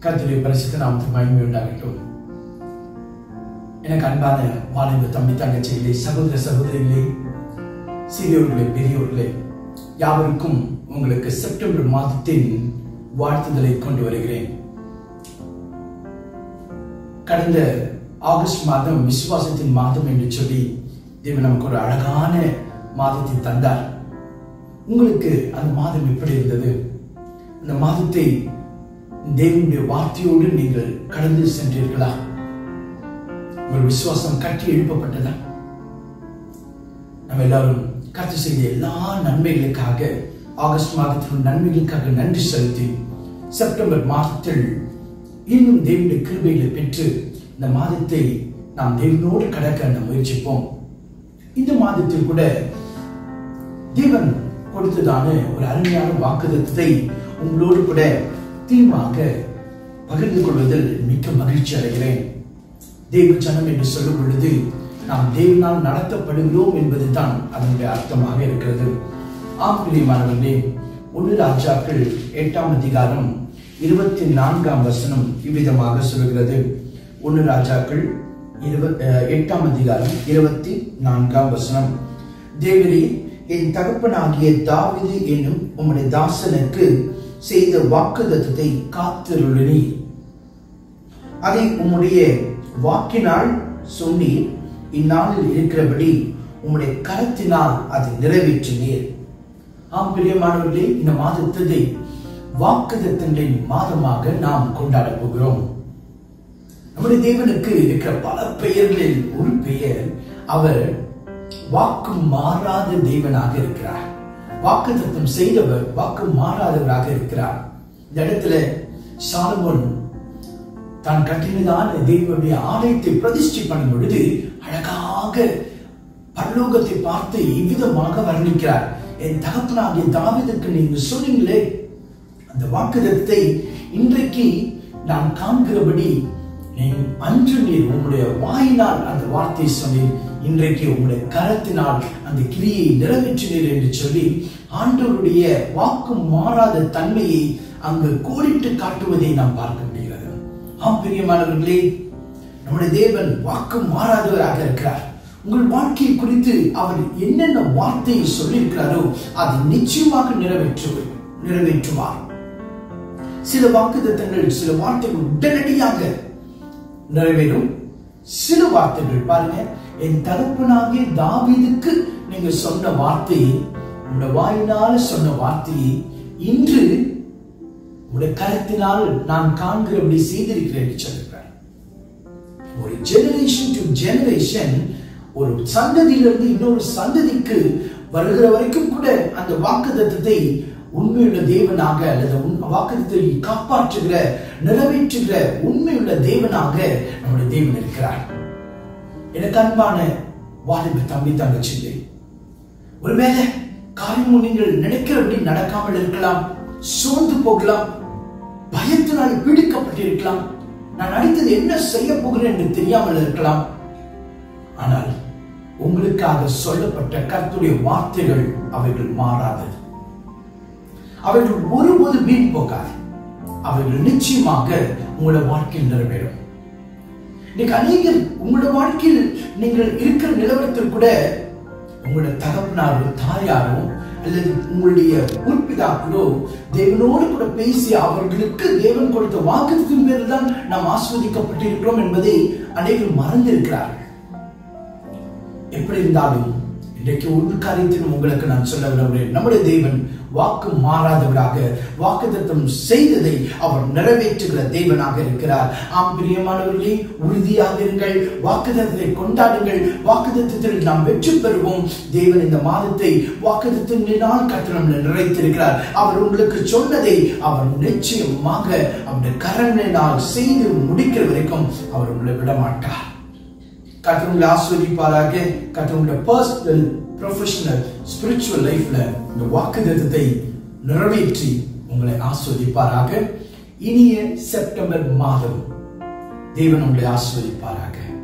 கர்த்தருடைய பரிசுத்த நாமத்துக்கு மகிமை உண்டாகட்டும் எனக்கு அன்பான வாலிப தம்பி தங்கச்சிகளே சகோதர சகோதரிகளே சிறியோர்களே பெரியோர்களே யாவருக்கும் உங்களுக்கு செப்டம்பர் மாதத்தின் வாழ்த்துதலை கொண்டு வருகிறேன் கடந்த ஆகஸ்ட் மாதம் விசுவாசத்தின் மாதம் என்று சொல்லி தேவன் நமக்கு ஒரு அழகான மாதத்தை தந்தார் உங்களுக்கு அந்த மாதம் எப்படி இருந்தது அந்த மாதத்தை தேவனுடைய வார்த்தையோடு நீங்கள் கடந்து சென்றீர்களா உங்கள் விசுவாசம் கட்டி எழுப்பப்பட்டதா நம்ம எல்லாரும் கற்று செய்த எல்லா நன்மைகளுக்காக ஆகஸ்ட் மாதத்தில் நன்மைகளுக்காக நன்றி செலுத்தி செப்டம்பர் மாதத்தில் இன்னும் தேவனுடைய கிருபைகளை பெற்று இந்த மாதத்தை நாம் தேவனோடு கடக்க அந்த முயற்சிப்போம் இந்த மாதத்தில் கூட தேவன் கொடுத்ததான ஒரு அருமையான வாக்குதத்தை உங்களோடு கூட தீர்மாக பகிர்ந்து கொள்வதில் மிக்க மகிழ்ச்சி அடைகிறேன் தேவ ஜனம் என்று சொல்லும் பொழுது நாம் தேவனால் நடத்தப்படுகிறோம் என்பதுதான் அதனுடைய அர்த்தமாக இருக்கிறது ஆம் பிரியமானவர்களே ஒன்று ராஜாக்கள் எட்டாம் அதிகாரம் இருபத்தி நான்காம் வசனம் இவ்விதமாக சொல்கிறது ஒன்று ராஜாக்கள் இருபத் எட்டாம் அதிகாரம் இருபத்தி நான்காம் வசனம் தேவரே என் தகப்பனாகிய தாவிது என்னும் உம்முடைய தாசனுக்கு செய்த வாக்குதத்தை காத்திருளினி அதை உம்முடைய வாக்கினால் சொன்னீர் இந்நாளில் இருக்கிறபடி உம்முடைய கரத்தினால் அதை நிறைவேற்றினீர் ஆம் பிரியமானவர்களே இந்த மாதத்தை வாக்குதத்தங்களின் மாதமாக நாம் கொண்டாட போகிறோம் நம்முடைய தேவனுக்கு இருக்கிற பல பெயர்களில் ஒரு பெயர் அவர் வாக்கு மாறாத தேவனாக இருக்கிறார் வாக்கு தத்துவம் செய்தவர் வாக்கு மாறாதவராக இருக்கிறார் இந்த இடத்துல சாலமோன் தான் கட்டினதான தேவனுடைய ஆலயத்தை பிரதிஷ்டை பண்ணும் பொழுது அழகாக பரலோகத்தை பார்த்து இவ்விதமாக வர்ணிக்கிறார் என் தகப்பனாகிய தாவிதுக்கு நீங்க சொன்னீங்களே அந்த வாக்குதத்தை இன்றைக்கு நான் காண்கிறபடி அன்று நீர் உங்களுடைய வாயினால் அந்த வார்த்தை சொன்னீர் இன்றைக்கு உங்களுடைய கரத்தினால் அந்த கிரியை நிறைவேற்றினீர் என்று சொல்லி ஆண்டவருடைய வாக்கு மாறாத தன்மையை அங்கு கோடிட்டு காட்டுவதை நாம் பார்க்க முடிகிறது ஆம் பிரியமானவர்களே நம்முடைய தேவன் வாக்கு மாறாதவராக இருக்கிறார் உங்கள் வாழ்க்கையை குறித்து அவர் என்னென்ன வார்த்தையை சொல்லியிருக்கிறாரோ அதை நிச்சயமாக நிறைவேற்று நிறைவேற்றுவார் சில வாக்குத்தங்கள் சில வார்த்தைகள் உடனடியாக நிறைவேறும் சில வார்த்தைகள் பாருங்க என் தகப்பனாகிய தாவீதுக்கு நீங்க சொன்ன வார்த்தையை உங்களோட வாயினால சொன்ன வார்த்தையை இன்று உடைய கருத்தினால் நான் காண்கிறபடி செய்திருக்கிறேன் என்று சொல்லுகிறார் ஒரு ஜெனரேஷன் டு ஜெனரேஷன் ஒரு சந்ததியிலிருந்து இன்னொரு சந்ததிக்கு வருகிற வரைக்கும் கூட அந்த வாக்கு தத்துவத்தை உண்மையுள்ள தேவனாக அல்லது வாக்குத்தை காப்பாற்றுகிற நிறைவேற்றுகிற உண்மையுள்ள தேவனாக நம்முடைய தேவன் இருக்கிறார் எனக்கு அன்பான வாலிப தம்பி தங்கச்சில்லை ஒருவேளை காரியமும் நீங்கள் நினைக்கிறபடி நடக்காமல் இருக்கலாம் சோர்ந்து போகலாம் பயத்தினால் பீடிக்கப்பட்டிருக்கலாம் நான் அடுத்தது என்ன செய்ய போகிறேன் என்று தெரியாமல் இருக்கலாம் ஆனால் உங்களுக்காக சொல்லப்பட்ட கர்த்துடைய வார்த்தைகள் அவைகள் மாறாதது அவைகள் ஒருபோது வீண் போகாது அவைகள் நிச்சயமாக உங்களோட வாழ்க்கையில் நிறைவேறும் இன்னைக்கு அநேகர் உங்களோட வாழ்க்கையில் நீங்கள் இருக்கிற நிலவரத்தில் கூட உங்களோட தகப்பனாரோ தாயாரோ அல்லது உங்களுடைய உறுப்பிதாக்களோ தேவனோடு கூட பேசி அவர்களுக்கு தேவன் கொடுத்த வாக்குத்தின் பேரில் தான் நாம் ஆஸ்வதிக்கப்பட்டிருக்கிறோம் என்பதை அநேகர் மறந்திருக்கிறார்கள் எப்படி இருந்தாலும் இன்றைக்கு ஒரு காரியத்திலும் உங்களுக்கு நான் சொல்ல விரும்புகிறேன் நம்முடைய தேவன் வாக்கு மாறாதவராக வாக்கு தத்துவம் செய்ததை அவர் நிறைவேற்றுகிற தேவனாக இருக்கிறார் ஆம் பிரியமானவர்களே உறுதியாக இருங்கள் வாக்கு தத்துவத்தை கொண்டாடுங்கள் வாக்கு தத்துவத்தில் நாம் வெற்றி பெறுவோம் தேவன் இந்த மாதத்தை வாக்கு தத்துவத்தினால் கட்டணம் நிறைத்திருக்கிறார் அவர் உங்களுக்கு சொன்னதை அவர் நிச்சயமாக அவருடைய கரங்களினால் செய்து முடிக்கிற வரைக்கும் அவர் உங்களை விட மாட்டார் கர்த்தர் உங்களை ஆஸ்வதிப்பாராக கர்த்தர் உங்களுடைய பர்சனல் ப்ரொஃபஷனல் ஸ்பிரிச்சுவல் லைஃப்ல இந்த வாக்குதத்தை நிறைவேற்றி உங்களை ஆஸ்வதிப்பாராக இனிய செப்டம்பர் மாதம் தேவன் உங்களை ஆஸ்வதிப்பாராக